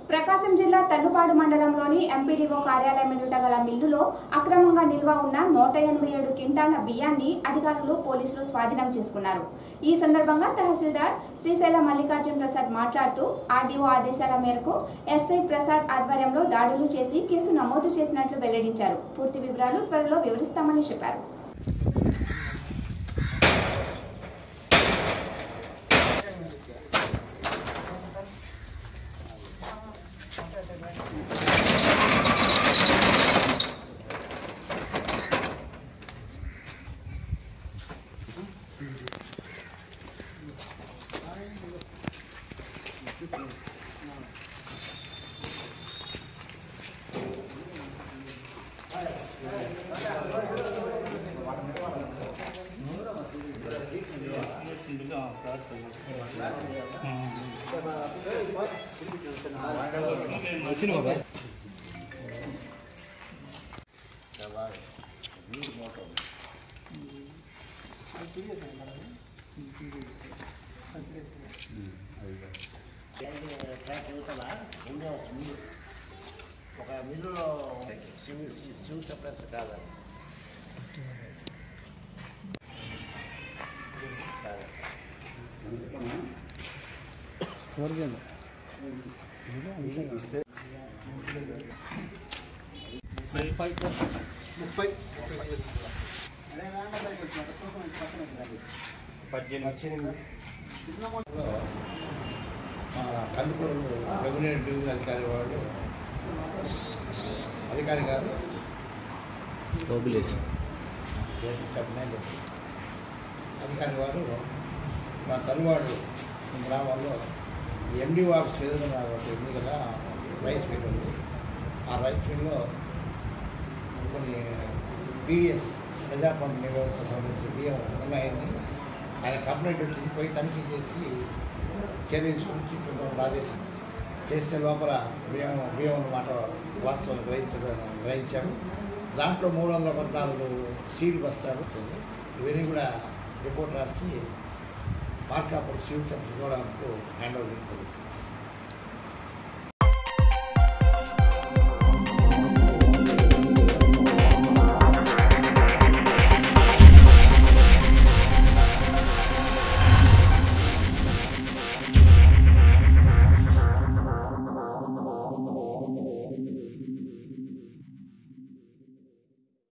ప్రకాశం జిల్లా తల్లుపాడు మండలంలోని ఎంపీడీఓ కార్యాలయం ఎదుట గల మిల్లులో అక్రమంగా నిల్వ ఉన్న నూట ఎనభై ఏడు క్వింటాళ్ల బియ్యాన్ని అధికారులు పోలీసులు స్వాధీనం చేసుకున్నారు ఈ సందర్భంగా తహసీల్దార్ శ్రీశైల మల్లికార్జున్ ప్రసాద్ మాట్లాడుతూ ఆర్డీఓ ఆదేశాల మేరకు ఎస్ఐ ప్రసాద్ ఆధ్వర్యంలో దాడులు చేసి కేసు నమోదు చేసినట్లు వెల్లడించారు పూర్తి వివరాలు త్వరలో వివరిస్తామని చెప్పారు ట్రాక్ యువతల ఉండే మిల్లు ఒక మిల్లులో శివ శివ సప్లైస్ కాదు మన కందుకూరు రెవెన్యూ డివిజన్ అధికారి వాళ్ళు అధికారి గారు చెప్పినాయి అధికారి వారు మా తల్లివాడు గ్రామాల్లో ఎండి ఆఫీస్ ఎదురుగా ఒకటి ఉంది కదా రైస్ మిల్ ఉంది ఆ రైస్ మిల్లో కొన్ని పీడిఎస్ ప్రజా పంపిణీ వ్యవస్థ సంబంధించి బియ్యం ఉన్నాయని ఆయన కంప్లైంట్ వచ్చింది పోయి తనిఖీ చేసి చర్య తీసుకుని తీసుకుంటాం ఆదేశం చేస్తే లోపల బియ్యం బియ్యం అన్నమాట వాస్తవం గ్రహించడం గ్రహించాము దాంట్లో మూడు వందల పద్నాలుగు స్టీల్ బస్తాలు వచ్చింది ఇవన్నీ కూడా రిపోర్ట్ రాసి మార్కాపూర్ సివిల్ సప్లై కూడా హ్యాండ్ ఓవర్ చేసుకోవచ్చు